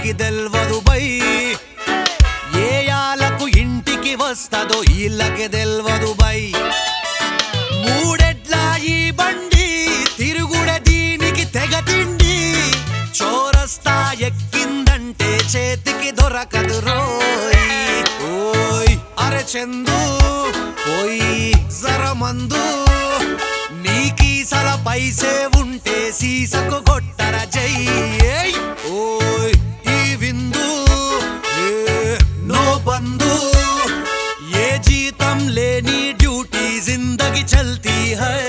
ఈళ్ళకి తెల్వదు బై ఏ యాలకు ఇంటికి వస్తదో ఈళ్ళకి తెల్వదు బై మూడెడ్ల ఈ బండి తిరుగుడ దీనికి తెగ తిండి చోరస్తా ఎక్కిందంటే చేతికి దొరకదు రోయ్ ఓయ్ అరే చందు పోయి జరమందు నీకీసల పైసే ఉంటే సీసకు కొట్టర జై ఏయ్. ఓయ్ ఈ విందు ఏ నో బంధు ఏ జీతం లేని డ్యూటీ जिंदगी चलती है